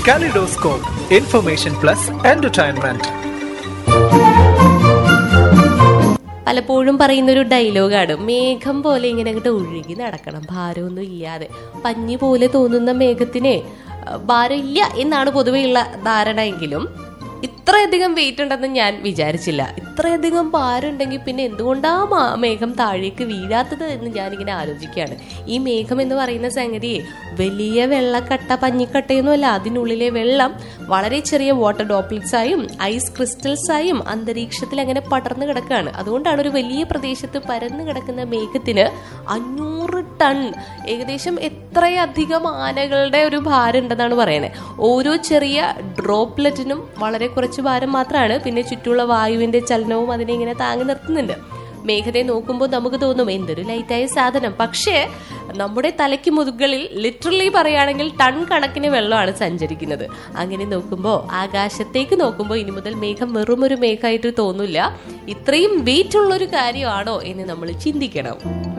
Kaleidoscope, information plus entertainment. പലപ്പോഴും പറയുന്ന ഒരു ഡയലോഗാണ് മേഘം പോലെ ഇങ്ങനെ അങ്ങോട്ട് ഒഴുകി നടക്കണം ഭാരമൊന്നും ഇല്ലാതെ പഞ്ഞി പോലെ തോന്നുന്ന മേഘത്തിനെ അഹ്, ഭാരമില്ല എന്നാണ് പൊതുവെയുള്ള ധാരണ എങ്കിലും ഇത്രയധികം വെയിറ്റ് ഉണ്ടെന്ന് ഞാൻ വിചാരിച്ചില്ല ഇത്രയധികം ഭാരം ഉണ്ടെങ്കിൽ പിന്നെ എന്തുകൊണ്ടാ മാ- മേഘം താഴേക്ക് വീഴാത്തത് എന്ന് ഞാനിങ്ങനെ ആലോചിക്കുകയാണ് ഈ മേഘം എന്ന് പറയുന്ന സംഗതിയെ വലിയ വെള്ളക്കട്ട പഞ്ഞിക്കട്ടയൊന്നുമല്ല അതിനുള്ളിലെ വെള്ളം വളരെ ചെറിയ വാട്ടർ ഡോപ്ലിറ്റ്സ് ആയും ഐസ് ക്രിസ്റ്റൽസ് ആയും അന്തരീക്ഷത്തിൽ അങ്ങനെ പടർന്നു കിടക്കുകയാണ് അതുകൊണ്ടാണ് ഒരു വലിയ പ്രദേശത്ത് പരന്നു കിടക്കുന്ന മേഘത്തിന് അഞ്ഞൂറ് ടൺ ഏകദേശം എത്രയധികം ആനകളുടെ ഒരു ഭാരം ഉണ്ടെന്നാണ് പറയുന്നത് ഓരോ ചെറിയ ഡ്രോപ്ലെറ്റിനും വളരെ കുറച്ച് ഭാരം മാത്രമാണ് പിന്നെ ചുറ്റുമുള്ള വായുവിന്റെ ചലനവും അതിനെ ഇങ്ങനെ താങ്ങി നിർത്തുന്നുണ്ട് മേഘത്തെ നോക്കുമ്പോൾ നമുക്ക് തോന്നും എന്തൊരു ലൈറ്റായ സാധനം പക്ഷേ നമ്മുടെ തലയ്ക്ക് മുതുകളിൽ ലിറ്ററലി പറയുകയാണെങ്കിൽ ടൺ കണക്കിന് വെള്ളമാണ് സഞ്ചരിക്കുന്നത് അങ്ങനെ നോക്കുമ്പോൾ ആകാശത്തേക്ക് നോക്കുമ്പോൾ ഇനി മുതൽ മേഘം വെറും ഒരു മേഘമായിട്ട് തോന്നില്ല ഇത്രയും വെയിറ്റ് ഉള്ള ഒരു കാര്യമാണോ എന്ന് നമ്മൾ ചിന്തിക്കണം